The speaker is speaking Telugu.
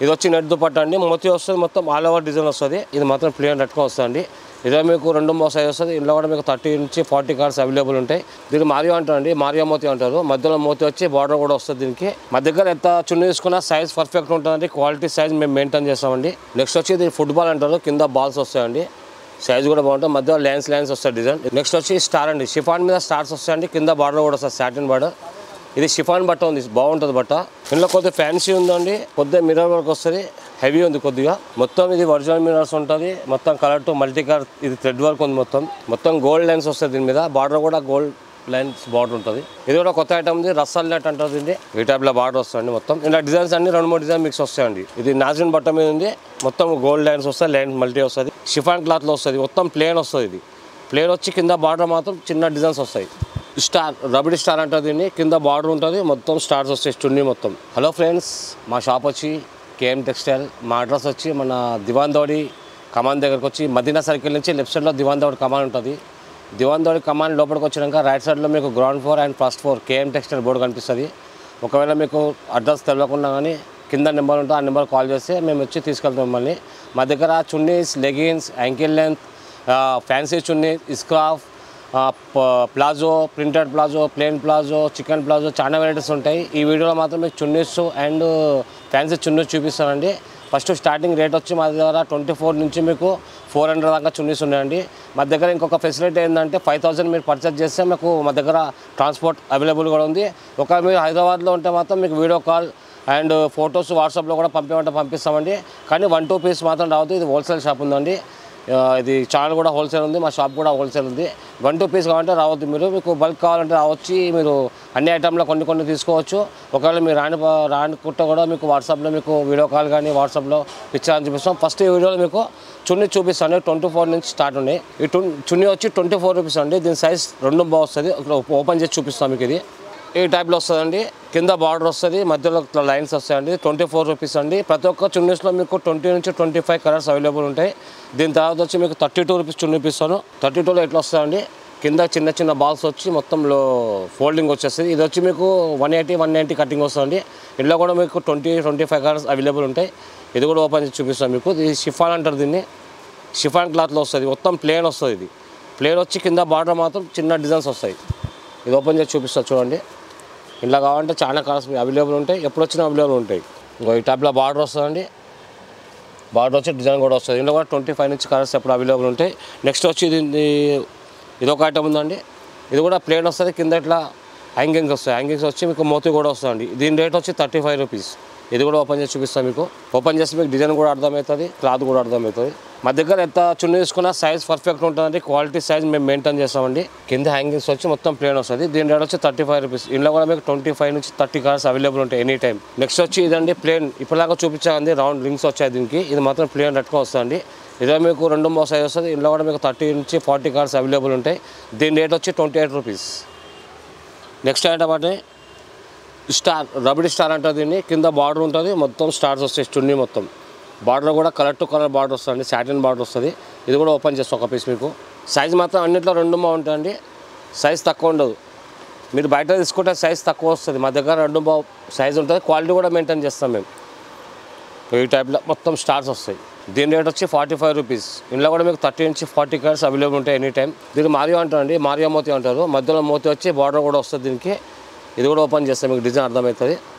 ఇది వచ్చి నెట్ దుపట్ట అండి మోతి వస్తుంది మొత్తం ఆల్ ఓవర్ డిజైన్ వస్తుంది ఇది మాత్రం ప్లేన్ నెట్గా వస్తుంది ఇదే మీకు రెండు మో సైజ్ వస్తుంది ఇందులో కూడా మీకు థర్టీ నుంచి ఫార్టీ కార్డ్స్ అవైలబుల్ ఉంటాయి దీన్ని మారియో అంటారండి మారియో మోతి అంటారు మధ్యలో మోతి వచ్చి బార్డర్ కూడా వస్తుంది దీనికి మా దగ్గర ఎంత చున్నీ తీసుకున్నా సైజ్ పర్ఫెక్ట్ ఉంటుందండి క్వాలిటీ సైజ్ మేము మెయింటైన్ చేస్తామండి నెక్స్ట్ వచ్చి ఇది ఫుట్బాల్ అంటారు కింద బాల్స్ వస్తాయండి సైజ్ కూడా బాగుంటుంది మధ్యలో లైన్స్ లైన్స్ వస్తాయి డిజైన్ నెక్స్ట్ వచ్చి స్టార్ అండి షిఫాన్ మీద స్టార్స్ వస్తాయండి కింద బార్డర్ కూడా వస్తుంది సాటిన్ బార్డర్ ఇది షిఫాన్ బట్ట ఉంది బాగుంటుంది బట్ట ఇందులో కొద్దిగా ఫ్యాన్సీ ఉందండి కొద్దిగా మిర్రర్ వర్క్ వస్తుంది హెవీ ఉంది కొద్దిగా మొత్తం ఇది ఒరిజినల్ మిరర్స్ ఉంటుంది మొత్తం కలర్ టు మల్టీ కలర్ ఇది థ్రెడ్ వర్క్ ఉంది మొత్తం మొత్తం గోల్డ్ లైన్స్ వస్తుంది దీని మీద బార్డర్ కూడా గోల్డ్ లైన్స్ బార్డర్ ఉంటుంది ఇది కూడా కొత్త ఐటమ్ ఉంది రస్సల్ నెట్ అంటారు దీన్ని ఈ టైప్లో బార్డర్ వస్తుంది మొత్తం ఇలా డిజైన్స్ అన్ని రెండు మూడు డిజైన్ మిక్స్ వస్తాయండి ఇది నాజిన్ బట్ట మీద ఉంది మొత్తం గోల్డ్ లైన్స్ వస్తాయి లైన్ మల్టీ వస్తుంది షిఫాన్ క్లాత్లో వస్తుంది మొత్తం ప్లేన్ వస్తుంది ఇది ప్లేన్ వచ్చి కింద బార్డర్ మాత్రం చిన్న డిజైన్స్ వస్తాయి స్టార్ రబడి స్టార్ అంటారు దీన్ని కింద బార్డర్ ఉంటుంది మొత్తం స్టార్స్ వస్తాయి చున్నీ మొత్తం హలో ఫ్రెండ్స్ మా షాప్ వచ్చి కేఎం టెక్స్టైల్ మా అడ్రస్ వచ్చి మన దివాన్ దౌడి కమాన్ దగ్గరకు వచ్చి మదీనా సర్కిల్ నుంచి లెఫ్ట్ సైడ్లో దివాన్ దౌడి కమాన్ ఉంటుంది దివాన్ దౌడి కమాన్ లోపలికి వచ్చినాక రైట్ సైడ్లో మీకు ground floor and first floor KM textile board కనిపిస్తుంది ఒకవేళ మీకు అడ్రస్ తెలియకుండా కానీ కింద నెంబర్ ఉంటే ఆ నెంబర్ కాల్ చేస్తే మేము వచ్చి తీసుకెళ్తాం మిమ్మల్ని మా దగ్గర చున్నీస్ లెగిన్స్ యాంకిల్ లెంత్ ఫ్యాన్సీ చున్నీ ఇస్క్రాఫ్ ఆ, ప- palazzo printed palazzo plain palazzo chikan palazzo చాలా వెరైటీస్ ఉంటాయి ఈ వీడియోలో మాత్రం మీకు చున్నీస్ అండ్ ఫ్యాన్సీ చున్నీస్ చూపిస్తానండి ఫస్ట్ స్టార్టింగ్ రేట్ వచ్చి మా దగ్గర ట్వంటీ ఫోర్ నుంచి మీకు ఫోర్ హండ్రెడ్ దాకా చున్నీస్ ఉన్నాయండి మా దగ్గర ఇంకొక ఫెసిలిటీ ఏంటంటే ఫైవ్ థౌసండ్ మీరు పర్చేస్ చేస్తే మీకు మా దగ్గర ట్రాన్స్పోర్ట్ అవైలబుల్ కూడా ఉంది ఒకవేళ మీరు హైదరాబాద్లో ఉంటే మాత్రం మీకు వీడియో కాల్ అండ్ ఫొటోస్ వాట్సాప్లో కూడా పంపించమంటే పంపిస్తామండి కానీ వన్ టూ పీస్ మాత్రం రావద్దు ఇది హోల్సేల్ షాప్ ఉందండి ఆ, ఇది ఛానల్ కూడా హోల్సేల్ ఉంది మా షాప్ కూడా హోల్సేల్ ఉంది వన్ టూ పీస్ కావాలంటే రావద్దు మీరు మీకు బల్క్ కావాలంటే రావచ్చి మీరు అన్ని ఐటమ్లో కొన్ని కొన్ని తీసుకోవచ్చు ఒకవేళ మీరు రాని రానుకుంటే కూడా మీకు వాట్సాప్లో మీకు వీడియో కాల్ కానీ వాట్సాప్లో పిక్చర్ అని చూపిస్తాం ఫస్ట్ ఈ వీడియోలో మీకు చున్నీ చూపిస్తాను ట్వంటీ ఫోర్ నుంచి స్టార్ట్ ఉన్నాయి ఈ టు చున్నీ వచ్చి ట్వంటీ ఫోర్ రూపీస్ అండి దీని సైజ్ రెండు బాగా వస్తుంది ఓపెన్ చేసి చూపిస్తాం మీకు ఇది ఈ టైప్లో వస్తుందండి కింద బార్డర్ వస్తుంది మధ్యలో ఇట్లా లైన్స్ వస్తాయండి ట్వంటీ ఫోర్ రూపీస్ అండి ప్రతి ఒక్క చున్నీస్లో మీకు ట్వంటీ నుంచి ట్వంటీ ఫైవ్ కలర్స్ అవైలబుల్ ఉంటాయి దీని తర్వాత వచ్చి మీకు థర్టీ టూ రూపీస్ చున్నీ ఇస్తాను థర్టీ టూలో ఎట్లా వస్తుందండి కింద చిన్న చిన్న బాల్స్ వచ్చి మొత్తంలో ఫోల్డింగ్ వచ్చేస్తుంది ఇది వచ్చి మీకు one eighty one ninety cutting వస్తుంది ఇందులో కూడా మీకు twenty twenty five colours available ఉంటాయి ఇది కూడా ఓపెన్ చేసి చూపిస్తాను మీకు ఇది షిఫాన్ అంటారు దీన్ని షిఫాన్ క్లాత్లో వస్తుంది మొత్తం ప్లేన్ వస్తుంది ఇది ప్లేన్ వచ్చి కింద బార్డర్ మాత్రం చిన్న డిజైన్స్ వస్తాయి ఇది ఓపెన్ చేసి చూపిస్తా చూడండి ఇలా కావాలంటే చాలా కలర్స్ అవైలబుల్ ఉంటాయి ఎప్పుడు వచ్చినా అవైలబుల్ ఉంటాయి ఇంకో ఈ టైప్లో బార్డర్ వస్తుందండి బార్డర్ వచ్చి డిజైన్ కూడా వస్తుంది ఇందులో కూడా ట్వంటీ ఫైవ్ నుంచి కలర్స్ ఎప్పుడు అవైలబుల్ ఉంటాయి నెక్స్ట్ వచ్చి ఇది ఇది ఒక ఐటమ్ ఉందండి ఇది కూడా ప్లేన్ వస్తుంది కింద ఇట్లా హ్యాంగింగ్స్ వస్తాయి హ్యాంగింగ్స్ వచ్చి మీకు మోతి కూడా వస్తుందండి దీని రేట్ వచ్చి థర్టీ ఫైవ్ రూపీస్ ఇది కూడా ఓపెన్ చేసి చూపిస్తాను మీకు ఓపెన్ చేసి మీకు డిజైన్ కూడా అర్థమవుతుంది క్లాత్ కూడా అర్థమవుతుంది మా దగ్గర ఎంత చున్నీ తీసుకున్నా సైజ్ పర్ఫెక్ట్ ఉంటుందండి క్వాలిటీ సైజ్ మేము మెయింటైన్ చేస్తామండి కింద హ్యాంగింగ్స్ వచ్చి మొత్తం ప్లేన్ వస్తుంది దీని రేట్ వచ్చి థర్టీ ఫైవ్ రూపీస్ ఇందులో కూడా మీకు ట్వంటీ ఫైవ్ నుంచి థర్టీ కలర్స్ అవైలబుల్ ఉంటాయి ఎనీ టైం నెక్స్ట్ వచ్చి ఇదండి ప్లేన్ ఇప్పటిదాకా చూపించామండి రౌండ్ రింగ్స్ వచ్చాయి దీనికి ఇది మాత్రం ప్లేన్ రెట్గా వస్తుంది ఇదే మీకు రెండు మూడు సైజ్ వస్తుంది ఇందులో కూడా మీకు థర్టీ నుంచి ఫార్టీ కార్డ్స్ అవైలబుల్ ఉంటాయి దీని రేట్ వచ్చి twenty eight rupees next item అంటే స్టార్ రబడి స్టార్ అంటారు దీన్ని కింద బార్డర్ ఉంటుంది మొత్తం స్టార్స్ వస్తాయి చున్నీ మొత్తం బార్డర్ కూడా కలర్ టు కలర్ బార్డర్ వస్తుంది సాటిన్ బార్డర్ వస్తుంది ఇది కూడా ఓపెన్ చేస్తాం ఒక పీస్ మీకు సైజ్ మాత్రం అన్నింటిలో రెండు మా ఉంటాయండి సైజ్ తక్కువ ఉండదు మీరు బయట తీసుకుంటే సైజ్ తక్కువ వస్తుంది మా దగ్గర రెండు బావు సైజ్ ఉంటుంది క్వాలిటీ కూడా మెయింటైన్ చేస్తాం మేము ఈ టైప్లో మొత్తం స్టార్స్ వస్తాయి దీని రేట్ వచ్చి ఫార్టీ ఫైవ్ రూపీస్ ఇందులో కూడా మీకు థర్టీ నుంచి ఫార్టీ కలర్స్ అవైలబుల్ ఉంటాయి ఎనీ టైం దీన్ని మారియో అంటారండి మారియో మోతి అంటారు మధ్యలో మోతి వచ్చి బార్డర్ కూడా వస్తుంది దీనికి ఇది కూడా ఓపెన్ చేస్తే మీకు డిజైన్ అర్థమవుతుంది